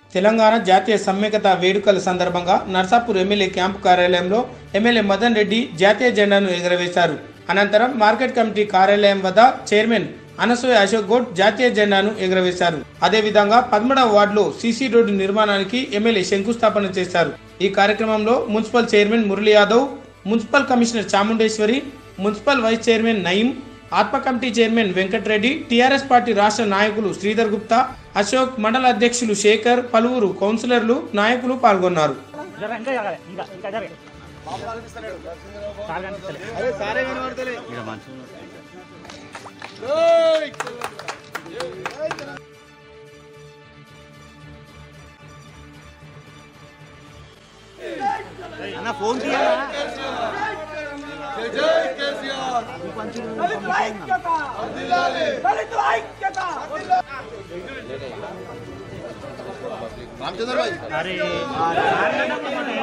తెలంగాణ జాతీయ సమైక్యత వేడుకల సందర్భంగా నర్సాపూర్ ఎమ్మెల్యే క్యాంపు కార్యాలయంలో ఎమ్మెల్యే మదన్ రెడ్డి జాతీయ జెండాను ఎగురవేశారు అనంతరం మార్కెట్ కమిటీ కార్యాలయం వద్ద చైర్మన్ అనసూయ అశోక్ గౌడ్ జాతీయ జెండాను ఎగురవేశారు అదేవిధంగా పదమూడవ వార్డులో సీసీ రోడ్డు నిర్మాణానికి ఎమ్మెల్యే శంకుస్థాపన చేశారు ఈ కార్యక్రమంలో municipal chairman Murali Yadav municipal commissioner Chamundeshwari municipal vice chairman Naeem ఆత్మ committee chairman Venkatareddy TRS party రాష్ట్ర నాయకులు శ్రీధర్ గుప్తా అశోక్ మండల అధ్యక్షులు శేఖర్ పలువురు కౌన్సిలర్లు నాయకులు పాల్గొన్నారు జర ఇంకా జరగాలి ఇంకా ఇంకా జరగాలి సార్ కనిపిస్తలే. ఈడ మనుషులు ఉన్నారు. అన్న ఫోన్ తీయాలా అరే